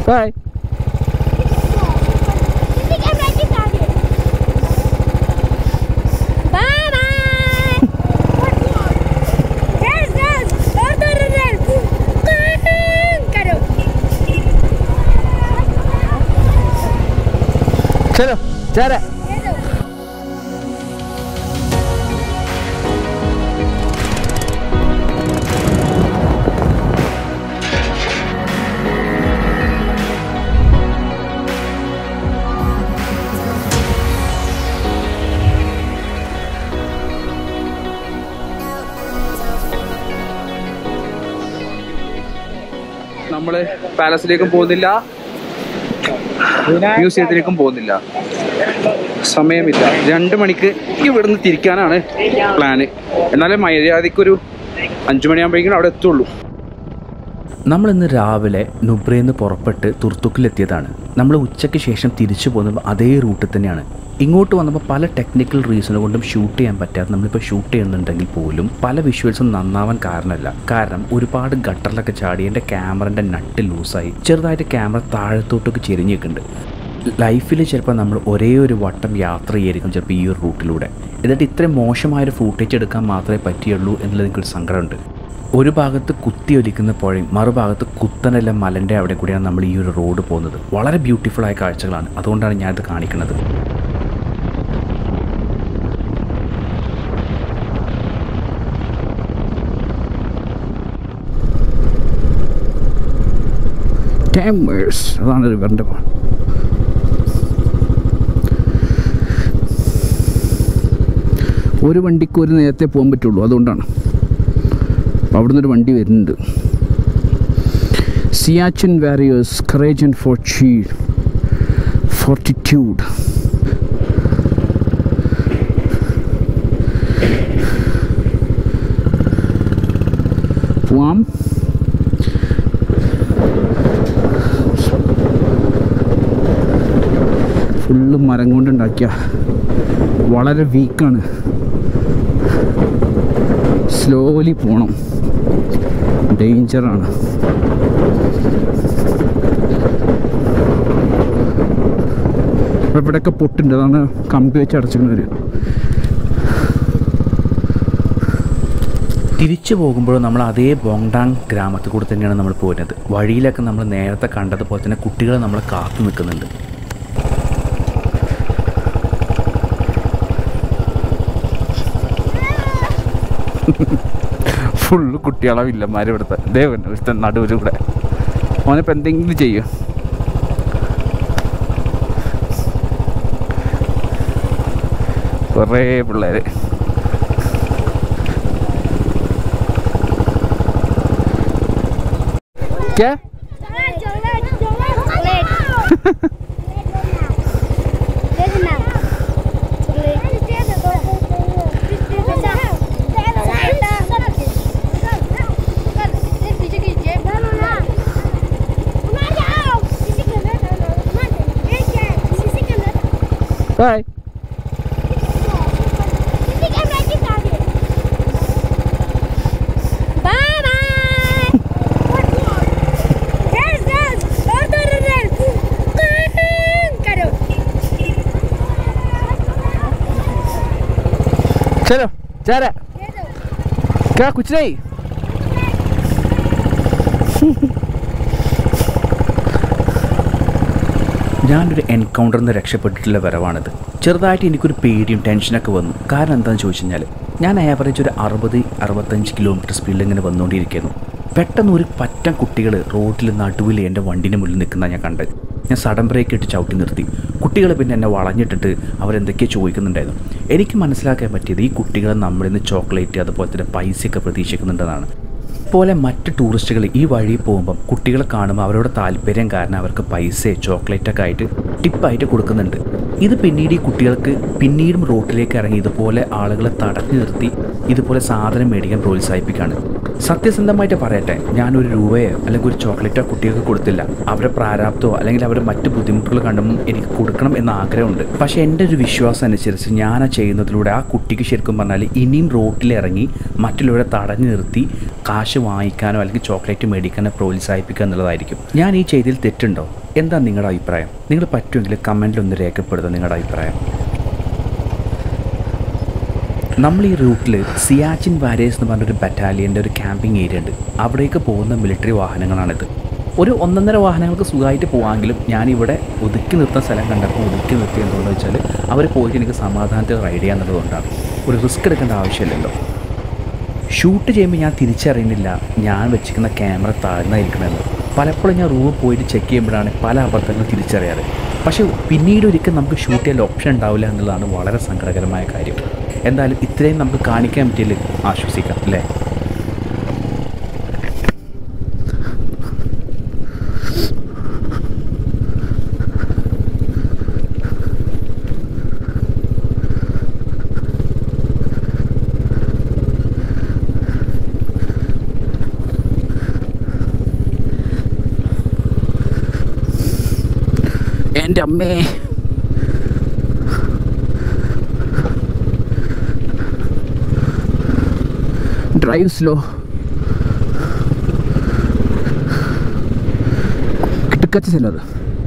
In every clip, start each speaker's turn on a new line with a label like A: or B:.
A: Bye.
B: Titik em lagi tadi. Bye bye. Yes yes. Order order. Karo.
A: चलो जा रहा है
C: നമ്മള് പാലസിലേക്കും പോകുന്നില്ല മ്യൂസിയത്തിലേക്കും പോകുന്നില്ല സമയമില്ല രണ്ട് മണിക്ക് ഇവിടുന്ന് തിരിക്കാനാണ് പ്ലാന് എന്നാലേ മര്യാദയ്ക്കൊരു അഞ്ചു മണിയാകുമ്പോഴേക്കും അവിടെ എത്തുള്ളൂ
D: നമ്മൾ ഇന്ന് രാവിലെ നുബ്രയിൽ നിന്ന് പുറപ്പെട്ട് തുർത്തുക്കിലെത്തിയതാണ് നമ്മൾ ഉച്ചയ്ക്ക് ശേഷം തിരിച്ചു പോകുന്നത് അതേ റൂട്ടിൽ തന്നെയാണ് ഇങ്ങോട്ട് വന്നപ്പോൾ പല ടെക്നിക്കൽ റീസൺ കൊണ്ടും ഷൂട്ട് ചെയ്യാൻ പറ്റാതെ നമ്മളിപ്പോൾ ഷൂട്ട് ചെയ്യുന്നുണ്ടെങ്കിൽ പോലും പല വിഷ്വൽസും നന്നാവാൻ കാരണമല്ല കാരണം ഒരുപാട് ഗട്ടറിലൊക്കെ ചാടി എൻ്റെ ക്യാമറൻ്റെ നട്ട് ലൂസായി ചെറുതായിട്ട് ക്യാമറ താഴത്തോട്ടൊക്കെ ചെരിഞ്ഞേക്കുന്നുണ്ട് ലൈഫിൽ ചിലപ്പോൾ നമ്മൾ ഒരേ ഒരു വട്ടം യാത്ര ചെയ്യായിരിക്കും ചിലപ്പോൾ ഈ ഒരു റൂട്ടിലൂടെ എന്നിട്ട് ഇത്രയും മോശമായൊരു ഫൂട്ടേജ് എടുക്കാൻ മാത്രമേ പറ്റിയുള്ളൂ എന്നുള്ളത് എനിക്കൊരു സങ്കടമുണ്ട് ഒരു ഭാഗത്ത് കുത്തി ഒലിക്കുന്ന പുഴയും മറുഭാഗത്ത് കുത്തനല്ല മലൻ്റെ അവിടെ കൂടിയാണ് നമ്മൾ ഈ ഒരു റോഡ് പോകുന്നത് വളരെ ബ്യൂട്ടിഫുൾ ആയ കാഴ്ചകളാണ് അതുകൊണ്ടാണ് ഞാനിത് കാണിക്കുന്നത്
A: ടാമേഴ്സ് അതാണ് റിവറിൻ്റെ പാട് ഒരു വണ്ടിക്ക് ഒരു നേരത്തെ പോകാൻ പറ്റുള്ളൂ അതുകൊണ്ടാണ് അപ്പോൾ അവിടുന്ന് ഒരു വണ്ടി വരുന്നുണ്ട് Siachen warriors courage and fortitude fortitude പോവാം ഫുള്ള് മരം കൊണ്ടുണ്ടാക്കിയ വളരെ വീക്കാണ് സ്ലോലി പോണം ഡേഞ്ചറാണ് അപ്പോൾ ഇവിടെയൊക്കെ പൊട്ടുണ്ട് അതാണ് കമ്പി വെച്ച് അടച്ചിരിക്കുന്നത്
D: തിരിച്ചു പോകുമ്പോൾ നമ്മൾ അതേ ബോങ്ഡാങ് ഗ്രാമത്തിൽ കൂടെ തന്നെയാണ് നമ്മൾ പോരുന്നത് വഴിയിലൊക്കെ നമ്മൾ നേരത്തെ കണ്ടതുപോലെ തന്നെ കുട്ടികൾ നമ്മളെ കാത്തു നിൽക്കുന്നുണ്ട്
A: ഫുള്ള് കുട്ടികളെ വില്ലന്മാർ ഇവിടുത്തെ ദേവൻ ഇവിടുത്തെ നടുവിൽ കൂടെ ഓനിപ്പോൾ എന്തെങ്കിലും ചെയ്യും കുറേ പിള്ളേർ क्या
B: Jangan jangan jangan. Chocolate. देखना.
A: Bye
B: Bye bye. Yes, yes. Order, order. Karo.
A: चलो जा रहा है क्या कुछ नहीं
D: ഞാനൊരു എൻകൗണ്ടറിൽ നിന്ന് രക്ഷപ്പെട്ടിട്ടുള്ള വരവാണിത് ചെറുതായിട്ട് എനിക്കൊരു പേടിയും ടെൻഷനൊക്കെ വന്നു കാരണം എന്താണെന്ന് ചോദിച്ചു കഴിഞ്ഞാൽ ഞാൻ ആവറേജ് ഒരു അറുപത് അറുപത്തഞ്ച് കിലോമീറ്റർ സ്പീഡിൽ ഇങ്ങനെ വന്നുകൊണ്ടിരിക്കുന്നു പെട്ടെന്ന് ഒരു പറ്റം കുട്ടികൾ റോഡിൽ നടുവിൽ എൻ്റെ വണ്ടിൻ്റെ മുന്നിൽ നിൽക്കുന്ന ഞാൻ കണ്ടത് ഞാൻ സഡൻ ബ്രേക്ക് ഇട്ട് ചവിട്ടി നിർത്തി കുട്ടികൾ പിന്നെ എന്നെ വളഞ്ഞിട്ടിട്ട് അവരെന്തൊക്കെയോ ചോദിക്കുന്നുണ്ടായിരുന്നു എനിക്ക് മനസ്സിലാക്കാൻ പറ്റിയത് ഈ കുട്ടികൾ നമ്മളിൽ നിന്ന് ചോക്ലേറ്റ് അതുപോലെ തന്നെ പൈസയൊക്കെ പ്രതീക്ഷിക്കുന്നുണ്ടെന്നാണ് പോലെ മറ്റ് ടൂറിസ്റ്റുകൾ ഈ വഴി പോകുമ്പം കുട്ടികളെ കാണുമ്പോൾ അവരുടെ താല്പര്യം കാരണം അവർക്ക് പൈസ ചോക്ലേറ്റൊക്കെ ആയിട്ട് ടിപ്പായിട്ട് കൊടുക്കുന്നുണ്ട് ഇത് പിന്നീട് ഈ കുട്ടികൾക്ക് പിന്നീടും റോട്ടിലേക്ക് ഇറങ്ങി ഇതുപോലെ ആളുകളെ തടഞ്ഞു നിർത്തി ഇതുപോലെ സാധനം മേടിക്കാൻ പ്രോത്സാഹിപ്പിക്കുകയാണ് സത്യസന്ധമായിട്ട് പറയട്ടെ ഞാനൊരു രൂപയോ അല്ലെങ്കിൽ ഒരു ചോക്ലേറ്റോ കുട്ടികൾക്ക് കൊടുത്തില്ല അവരെ പ്രാരാബ്ദമോ അല്ലെങ്കിൽ അവരുടെ മറ്റ് ബുദ്ധിമുട്ടുകൾ കണ്ടുമ്പോൾ എനിക്ക് കൊടുക്കണം എന്ന ആഗ്രഹമുണ്ട് പക്ഷേ എൻ്റെ ഒരു വിശ്വാസം അനുസരിച്ച് ഞാൻ ആ ചെയ്യുന്നതിലൂടെ ആ കുട്ടിക്ക് ശരിക്കും പറഞ്ഞാൽ ഇനിയും റോട്ടിലിറങ്ങി മറ്റുള്ളവരെ തടഞ്ഞു നിർത്തി കാശ് വാങ്ങിക്കാനോ അല്ലെങ്കിൽ ചോക്ലേറ്റ് മേടിക്കാനോ പ്രോത്സാഹിപ്പിക്കുക എന്നുള്ളതായിരിക്കും ഞാൻ ഈ ചെയ്തിൽ തെറ്റുണ്ടോ എന്താ നിങ്ങളുടെ അഭിപ്രായം നിങ്ങൾ പറ്റുമെങ്കിൽ കമൻറ്റിൽ ഒന്ന് രേഖപ്പെടുത്തുക നിങ്ങളുടെ അഭിപ്രായം നമ്മൾ ഈ റൂട്ടിൽ സിയാച്ചിൻ വാരിയേഴ്സ് എന്ന് പറഞ്ഞൊരു ബറ്റാലിയൻ്റെ ഒരു ക്യാമ്പിംഗ് ഏരിയ ഉണ്ട് അവിടേക്ക് പോകുന്ന മിലിറ്ററി വാഹനങ്ങളാണിത് ഒരു ഒന്നൊന്നര വാഹനങ്ങൾക്ക് സുഖമായിട്ട് പോകാമെങ്കിലും ഞാനിവിടെ ഒതുക്കി നിർത്തുന്ന സ്ഥലം കണ്ടപ്പോൾ ഒതുക്കി നിർത്തി എന്തുകൊണ്ടെന്ന് വെച്ചാൽ അവർ പോയിട്ട് എനിക്ക് സമാധാനത്തിൽ റൈഡ് ചെയ്യാന്നുള്ളതുകൊണ്ടാണ് ഒരു റിസ്ക് എടുക്കേണ്ട ആവശ്യമില്ലല്ലോ ഷൂട്ട് ചെയ്യുമ്പോൾ ഞാൻ തിരിച്ചറിയുന്നില്ല ഞാൻ വെച്ചിരിക്കുന്ന ക്യാമറ താഴ്ന്നായിരിക്കണമെന്ന് പലപ്പോഴും ഞാൻ റൂമിൽ പോയിട്ട് ചെക്ക് ചെയ്യുമ്പോഴാണ് പല അബദ്ധങ്ങളും തിരിച്ചറിയാറ് പക്ഷേ പിന്നീട് ഒരിക്കൽ നമുക്ക് ഷൂട്ട് ചെയ്യാൻ ഓപ്ഷൻ ഉണ്ടാവില്ല എന്നുള്ളതാണ് വളരെ സങ്കടകരമായ കാര്യം എന്തായാലും ഇത്രയും നമുക്ക് കാണിക്കാൻ പറ്റിയില്ല ആശ്വസിക്കാം അല്ലേ
A: എൻ്റെ അമ്മേ ഡ്രൈവ് സ്ലോ കിട്ടുക്കച്ച ചിലത്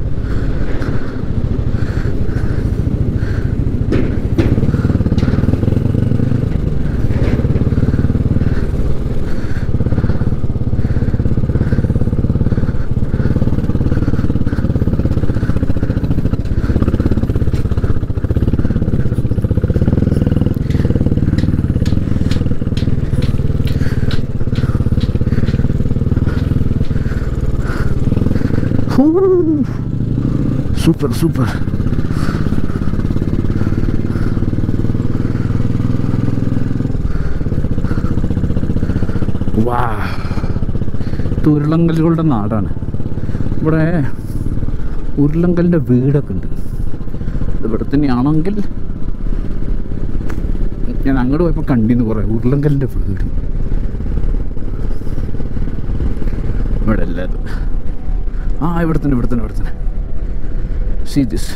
A: സൂപ്പർ സൂപ്പർ വാ ഇത് ഉരുളങ്കല്ലുകളുടെ നാടാണ് ഇവിടെ ഉരുളങ്കലിൻ്റെ വീടൊക്കെ ഉണ്ട് ഇത് ഇവിടെ തന്നെയാണെങ്കിൽ ഞാൻ അങ്ങോട്ട് പോയപ്പോൾ കണ്ടിന്ന് കുറേ ഉരുളങ്കലിൻ്റെ വീട് ഇവിടെ അല്ല ഇത് ആ ഇവിടെ തന്നെ ഇവിടെ തന്നെ ഇവിടെ തന്നെ സീ ദിസ്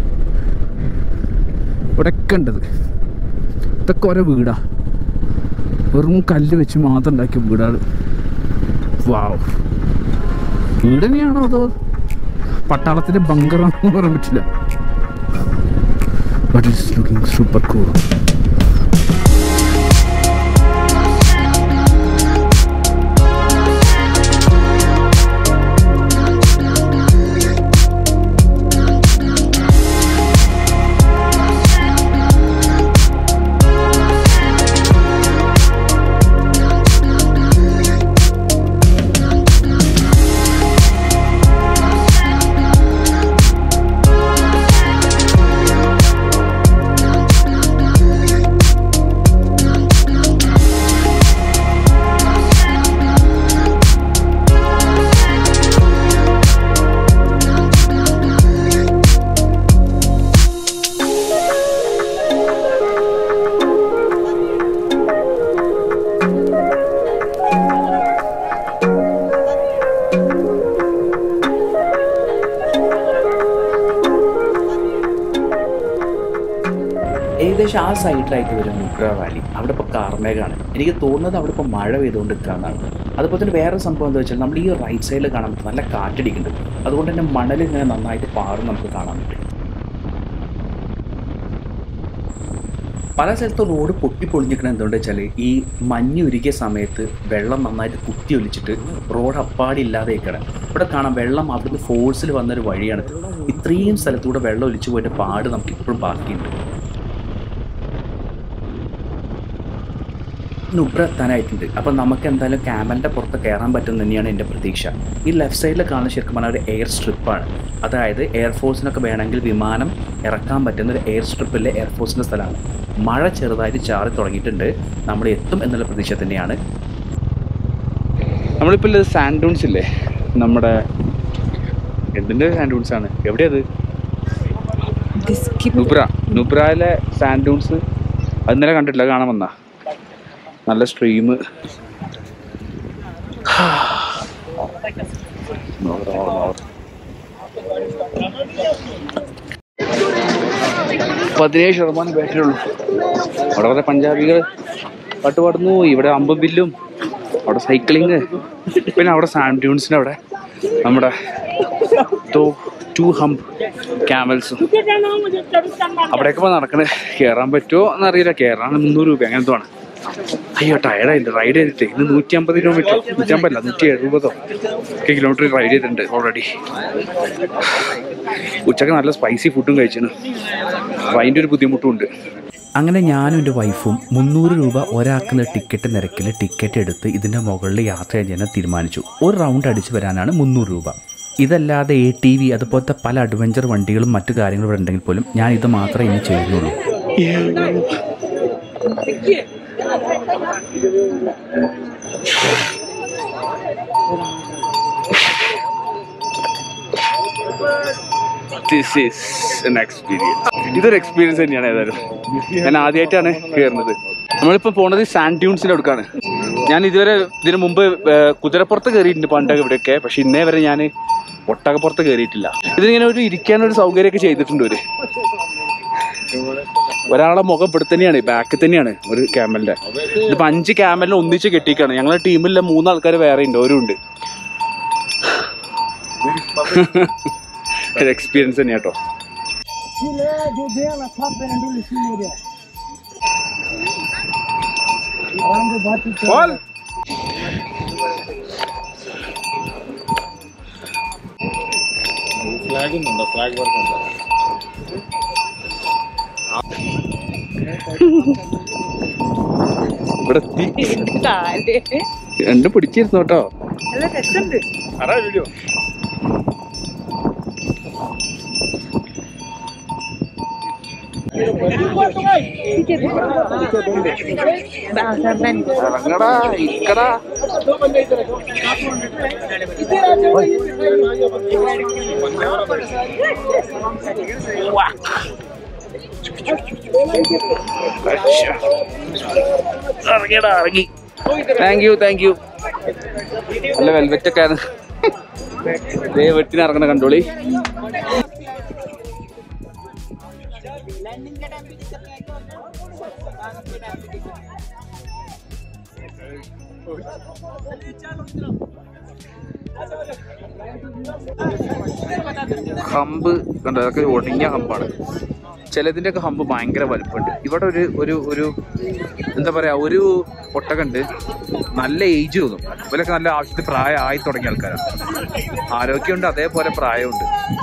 A: ഇവിടെയൊക്കെ ഉണ്ടത് ഇതൊക്കെ ഓരോ വീടാ വെറും കല്ല് വെച്ച് മാത്രം ഉണ്ടാക്കിയ വീടാണ് വാവ് വീട് തന്നെയാണോ അതോ പട്ടാളത്തിൻ്റെ ബങ്കറാണെന്ന് പറയാൻ പറ്റില്ല but it's looking super cool
D: ഏകദേശം ആ സൈഡിലായിട്ട് വരും നുഗ്ര വാലി അവിടെ ഇപ്പോൾ കാർമേഘാണ് എനിക്ക് തോന്നുന്നത് അവിടെ ഇപ്പോൾ മഴ പെയ്തുകൊണ്ട് നിൽക്കാന്നാണ് അതുപോലെ തന്നെ വേറെ സംഭവം എന്താ വെച്ചാൽ നമ്മൾ ഈ റൈറ്റ് സൈഡിൽ കാണാൻ പറ്റും നല്ല കാറ്റടിക്കുന്നുണ്ട് അതുകൊണ്ട് തന്നെ മണൽ ഇങ്ങനെ നന്നായിട്ട് പാറും നമുക്ക് കാണാൻ പറ്റും പല സ്ഥലത്തും റോഡ് പൊട്ടിപ്പൊളിഞ്ഞിരിക്കണം എന്തുകൊണ്ട് വെച്ചാൽ ഈ മഞ്ഞ് ഉരുകിയ സമയത്ത് വെള്ളം നന്നായിട്ട് കുത്തി ഒലിച്ചിട്ട് റോഡ് അപ്പാടി ഇല്ലാതെ ഇരിക്കണം ഇവിടെ കാണാം വെള്ളം അവിടുന്ന് ഫോഴ്സിൽ വന്നൊരു വഴിയാണ് ഇത്രയും സ്ഥലത്തൂടെ വെള്ളം ഒലിച്ചു പോയിട്ട് പാട് നമുക്ക് ഇപ്പോഴും ബാക്കിയുണ്ട് നുബ്ര എത്താനായിട്ടുണ്ട് അപ്പം നമുക്ക് എന്തായാലും ക്യാമലിൻ്റെ പുറത്ത് കയറാൻ പറ്റും തന്നെയാണ് എൻ്റെ പ്രതീക്ഷ ഈ ലെഫ്റ്റ് സൈഡിൽ കാണുന്ന ശരിക്കും പറഞ്ഞാൽ ഒരു എയർ സ്ട്രിപ്പാണ് അതായത് എയർഫോഴ്സിനൊക്കെ വേണമെങ്കിൽ വിമാനം ഇറക്കാൻ പറ്റുന്ന ഒരു എയർ സ്ട്രിപ്പിലെ എയർഫോഴ്സിൻ്റെ സ്ഥലമാണ് മഴ ചെറുതായിട്ട് ചാറി തുടങ്ങിയിട്ടുണ്ട് നമ്മൾ എത്തും എന്നുള്ള പ്രതീക്ഷ തന്നെയാണ്
C: നമ്മളിപ്പോൾ ഉള്ളത് സാൻഡ് ഡൂൺസ് ഇല്ലേ നമ്മുടെ എന്തിൻ്റെ സാൻഡ് ഡൂൺസ് ആണ് എവിടെയത് നുബ്ര നുബ്രയിലെ സാൻഡ് ഡൂൺസ് അത് ഇന്നലെ കണ്ടിട്ടില്ല അത് കാണാൻ വന്നാ നല്ല സ്ട്രീം പതിനേഴ് ശതമാനം ബാറ്ററി ഉള്ളൂ അവിടെ കുറെ പഞ്ചാബികൾ പാട്ട് പാടുന്നു ഇവിടെ അമ്പും വില്ലും അവിടെ സൈക്ലിങ് പിന്നെ അവിടെ സാൻഡ് ഡ്യൂൺസിൻ്റെ അവിടെ നമ്മുടെ ടു ഹംപ് ക്യാമൽസും അവിടെയൊക്കെ ഇപ്പോൾ നടക്കണേ കയറാൻ പറ്റുമോ എന്നറിയില്ല കയറാൻ മുന്നൂറ് രൂപ അങ്ങനത്തെ ആണ് അയ്യോ ടയർഡായില്ല റൈഡ് ചെയ്തിട്ട് ഇന്ന് നൂറ്റി അമ്പത് കിലോമീറ്റർ നൂറ്റി അമ്പതല്ല നൂറ്റി എഴുപതോ ഒക്കെ കിലോമീറ്റർ റൈഡ് ചെയ്തിട്ടുണ്ട് ഓൾറെഡി ഉച്ചക്ക് നല്ല സ്പൈസി ഫുഡും കഴിച്ചിന് അപ്പോൾ അതിൻ്റെ ഒരു ബുദ്ധിമുട്ടും ഉണ്ട്
D: അങ്ങനെ ഞാനും എൻ്റെ വൈഫും മുന്നൂറ് രൂപ ഒരാൾക്കുന്ന ടിക്കറ്റ് നിരക്കിൽ ടിക്കറ്റ് എടുത്ത് ഇതിൻ്റെ മുകളിൽ യാത്ര ചെയ്യാൻ തീരുമാനിച്ചു ഒരു റൗണ്ട് അടിച്ച് വരാനാണ് മുന്നൂറ് രൂപ ഇതല്ലാതെ എ ടി വി അതുപോലത്തെ പല അഡ്വഞ്ചർ വണ്ടികളും മറ്റു കാര്യങ്ങളും ഇവിടെ ഉണ്ടെങ്കിൽ പോലും ഞാൻ ഇത് മാത്രമേ ഇനി ചെയ്യുന്നുള്ളൂ
C: ദിസ് ഈസ് എൻ എക്സ്പീരിയൻസ് ഇതൊരു എക്സ്പീരിയൻസ് തന്നെയാണ് ഏതായാലും ഞാൻ ആദ്യമായിട്ടാണ് കയറുന്നത് നമ്മളിപ്പോൾ പോണത് സാൻഡ് ഡ്യൂൺസിൻ്റെ അടുക്കാണ് ഞാൻ ഇതുവരെ ഇതിനു മുമ്പ് ഏർ, കുതിരപ്പുറത്ത് കയറിയിട്ടുണ്ട് പണ്ടൊക്കെ ഇവിടെയൊക്കെ പക്ഷെ ഇന്നേ വരെ ഞാൻ ഒട്ടകപ്പുറത്ത് കയറിയിട്ടില്ല ഇതിനിങ്ങനെ ഒരു ഇരിക്കാനൊരു സൗകര്യമൊക്കെ ചെയ്തിട്ടുണ്ട് ഒരു ഒരാളെ മുഖം ഇവിടെ തന്നെയാണ് ബാക്കിൽ തന്നെയാണ് ഒരു ക്യാമലിന്റെ ഇതിപ്പോ അഞ്ച് ക്യാമലിനെ ഒന്നിച്ച് കെട്ടിക്കാണ് ഞങ്ങളുടെ ടീമിലെ മൂന്നാൾക്കാർ വേറെ ഉണ്ട് ഒരു ഉണ്ട് ഒരു എക്സ്പീരിയൻസ് തന്നെയാ കേട്ടോ ഇവിടെ എത്തി രണ്ടും പിടിച്ചിരുന്നു കേട്ടോ ഇറങ്ങടാ ഇരിക്കടാ ഇറങ്ങിയടാ ഇറങ്ങി താങ്ക് യു താങ്ക് യു നല്ല വെൽവെറ്റ് ഒക്കെ ആണ് ദേ വെട്ടിന് ഇറങ്ങണ കണ്ടോളി ഹമ്പ് കണ്ടോ അതൊക്കെ ഒടിഞ്ഞ ഹമ്പാണ് ചിലതിൻ്റെ ഒക്കെ ഹമ്പ് ഭയങ്കര വലുപ്പമുണ്ട് ഇവിടെ ഒരു ഒരു ഒരു എന്താ പറയാ ഒരു ഒട്ടകണ്ട് നല്ല ഏജ് തോന്നും ഇവരൊക്കെ നല്ല ആവശ്യത്തിന് പ്രായം ആയി തുടങ്ങിയ ആൾക്കാരാണ് ആരോഗ്യമുണ്ട് അതേപോലെ പ്രായമുണ്ട്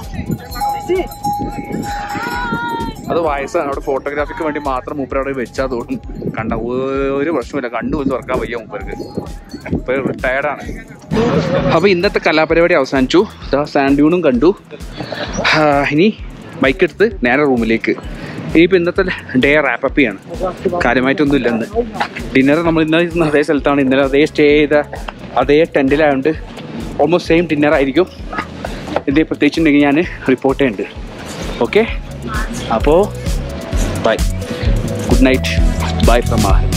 C: അത് വയസ്സാണ് അവിടെ ഫോട്ടോഗ്രാഫിക്ക് വേണ്ടി മാത്രം മൂപ്പർ അവിടെ വെച്ചാൽ തോന്നും കണ്ട ഒരു പ്രശ്നമില്ല കണ്ണു പോലും തുറക്കാൻ വയ്യ മൂപ്പർക്ക് ഇപ്പൊ റിട്ടയർഡാണ് അപ്പൊ ഇന്നത്തെ കലാപരിപാടി അവസാനിച്ചു ദാ സാൻഡ് ഡ്യൂണും കണ്ടു ആ, ഇനി ബൈക്ക് എടുത്ത് നേരെ റൂമിലേക്ക് ഇനിയിപ്പോൾ ഇന്നത്തെ ഡേ റാപ്പപ്പ് ചെയ്യാണ് കാര്യമായിട്ടൊന്നും ഇല്ലെന്ന് ഡിന്നർ നമ്മൾ ഇന്നലെ ഇരുന്ന അതേ സ്ഥലത്താണ് ഇന്നലെ അതേ സ്റ്റേ ചെയ്ത അതേ ടെൻറ്റിലായതുകൊണ്ട് ഓൾമോസ്റ്റ് സെയിം ഡിന്നർ ആയിരിക്കും ഇതിൻ്റെ പ്രത്യേകിച്ചുണ്ടെങ്കിൽ ഞാൻ റിപ്പോർട്ട് ചെയ്യുന്നുണ്ട് ഓക്കെ അപ്പോൾ bye good night bye from